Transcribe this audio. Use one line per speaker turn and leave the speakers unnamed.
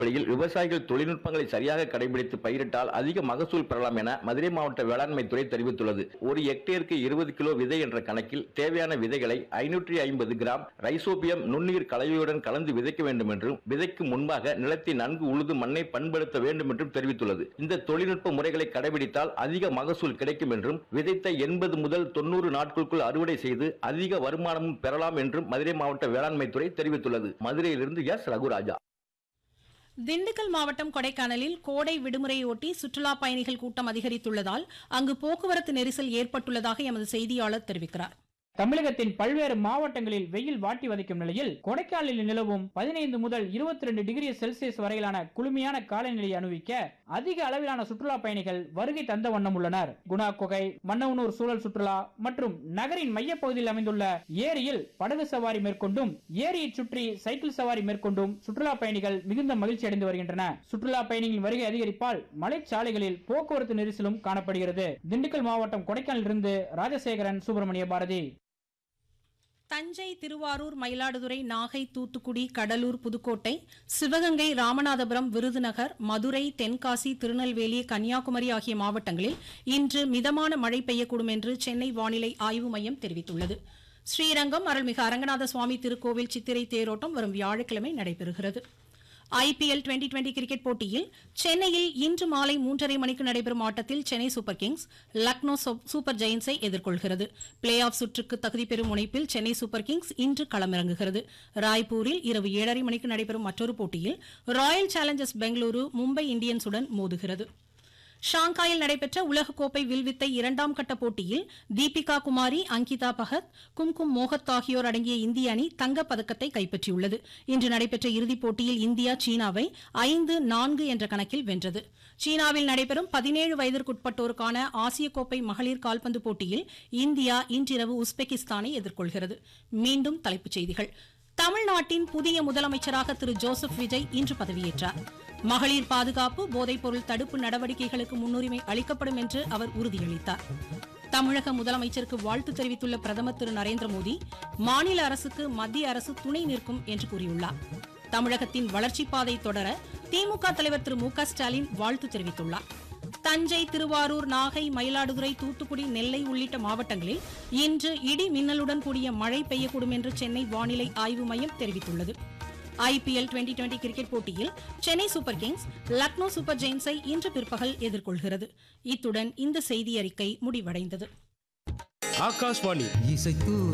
வழியில் விவசாயிகள் தொழில்நுட்பங்களை சரியாக கடைபிடித்து பயிரிட்டால் அதிக மகசூல் பெறலாம் என மதுரை மாவட்ட வேளாண்மை துறை தெரிவித்துள்ளது ஒரு ஹெக்டேருக்கு இருபது கிலோ விதை என்ற கணக்கில் தேவையான விதைகளை ஐநூற்றி ஐம்பது கிராம் ரைசோபியம் நுண்ணுயிர் கலவையுடன் கலந்து விதைக்க வேண்டும் என்றும் விதைக்கு முன்பாக நிலத்தை நன்கு உழுது மண்ணை பண்படுத்த வேண்டும் என்றும் தெரிவித்துள்ளது இந்த தொழில்நுட்ப முறைகளை கடைபிடித்தால் அதிக மகசூல் கிடைக்கும் என்றும் விதைத்த எண்பது முதல் தொண்ணூறு நாட்களுக்குள் அறுவடை செய்து அதிக வருமானமும் பெறலாம் என்றும் மதுரை மாவட்ட வேளாண்மை துறை தெரிவித்துள்ளது மதுரையிலிருந்து எஸ் ரகுராஜா
திண்டுக்கல் மாவட்டம் கொடைக்கானலில் கோடை விடுமுறையொட்டி சுற்றுலா பயணிகள் கூட்டம் அதிகரித்துள்ளதால் அங்கு போக்குவரத்து நெரிசல் ஏற்பட்டுள்ளதாக எமது செய்தியாளர் தெரிவிக்கிறார்
தமிழகத்தின் பல்வேறு மாவட்டங்களில் வெயில் வாட்டி வதைக்கும் நிலையில் கொடைக்கானலில் நிலவும் பதினைந்து முதல் இருபத்தி ரெண்டு டிகிரி செல்சியஸ் வரையிலான குளுமையான காலநிலையை அனுபவிக்க அதிக அளவிலான சுற்றுலா பயணிகள் வருகை தந்த வண்ணம் உள்ளனர் குணா குகை மன்னவனூர் சூழல் சுற்றுலா மற்றும் நகரின் மையப்பகுதியில் அமைந்துள்ள ஏரியில் படகு சவாரி மேற்கொண்டும் ஏரியை சுற்றி சைக்கிள் சவாரி மேற்கொண்டும் சுற்றுலா பயணிகள் மிகுந்த மகிழ்ச்சி அடைந்து வருகின்றன சுற்றுலா பயணிகளின் வருகை அதிகரிப்பால் மலைச்சாலைகளில் போக்குவரத்து நெரிசலும் காணப்படுகிறது திண்டுக்கல் மாவட்டம் கொடைக்கானலிலிருந்து ராஜசேகரன் சுப்பிரமணிய பாரதி
தஞ்சை திருவாரூர் மயிலாடுதுறை நாகை தூத்துக்குடி கடலூர் புதுக்கோட்டை சிவகங்கை ராமநாதபுரம் விருதுநகர் மதுரை தென்காசி திருநெல்வேலி கன்னியாகுமரி ஆகிய மாவட்டங்களில் இன்று மிதமான மழை பெய்யக்கூடும் என்று சென்னை வானிலை ஆய்வு மையம் தெரிவித்துள்ளது ஸ்ரீரங்கம் அருள்மிகு அரங்கநாத சுவாமி திருக்கோவில் சித்திரை தேரோட்டம் வரும் வியாழக்கிழமை நடைபெறுகிறது ஐபிஎல் டுவெண்டி டுவெண்டி கிரிக்கெட் போட்டியில் சென்னையில் இன்று மாலை மூன்றரை மணிக்கு நடைபெறும் ஆட்டத்தில் சென்னை சூப்பர் கிங்ஸ் லக்னோ சூ- சூப்பர் ஜெயின்ஸை எதிர்கொள்கிறது பிளே ஆஃப் சுற்றுக்கு தகுதி பெறும் முனைப்பில் சென்னை சூப்பர் கிங்ஸ் இன்று களமிறங்குகிறது ராய்ப்பூரில் இரவு ஏழரை மணிக்கு நடைபெறும் மற்றொரு போட்டியில் ராயல் சேலஞ்சர்ஸ் பெங்களூரு மும்பை இந்தியன்ஸுடன் மோதுகிறது ஷாங்காயில் நடைபெற்ற உலகக்கோப்பை வில்வித்தை இரண்டாம் கட்ட போட்டியில் தீபிகா குமாரி அங்கிதா பகத் கும்கும் மோகத் ஆகியோர் அடங்கிய இந்திய அணி தங்கப் பதக்கத்தை கைப்பற்றியுள்ளது இன்று நடைபெற்ற இறுதிப் போட்டியில் இந்தியா சீனாவை ஐந்து நான்கு என்ற கணக்கில் வென்றது சீனாவில் நடைபெறும் பதினேழு வயதிற்குட்பட்டோருக்கான ஆசிய கோப்பை மகளிர் கால்பந்து போட்டியில் இந்தியா இன்றிரவு உஸ்பெகிஸ்தானை எதிர்கொள்கிறது மீண்டும் தலைப்புச் செய்திகள் தமிழ்நாட்டின் புதிய முதலமைச்சராக திரு ஜோசப் விஜய் இன்று பதவியேற்றார் மகளிர் பாதுகாப்பு போதைப்பொருள் தடுப்பு நடவடிக்கைகளுக்கு முன்னுரிமை அளிக்கப்படும் என்று அவர் உறுதியளித்தார் தமிழக முதலமைச்சருக்கு வாழ்த்து தெரிவித்துள்ள பிரதமர் திரு நரேந்திர மோடி மாநில அரசுக்கு மத்திய அரசு துணை நிற்கும் என்று கூறியுள்ளார் தமிழகத்தின் வளர்ச்சிப் பாதை தொடர திமுக தலைவர் திரு மு க ஸ்டாலின் வாழ்த்து தெரிவித்துள்ளார் தஞ்சை திருவாரூர் நாகை மயிலாடுதுறை தூத்துக்குடி நெல்லை உள்ளிட்ட மாவட்டங்களில் இன்று இடி மின்னலுடன் கூடிய மழை பெய்யக்கூடும் என்று சென்னை வானிலை ஆய்வு மையம் தெரிவித்துள்ளது ஐபிஎல் டுவெண்டி டுவெண்டி கிரிக்கெட் போட்டியில் Chennai Super Kings Lucknow Super ஜெயின்ஸை இன்று பிற்பகல் எதிர்கொள்கிறது இத்துடன் இந்த செய்தி அறிக்கை முடிவடைந்தது
ஆகாஷ்வாணி
இசைத்து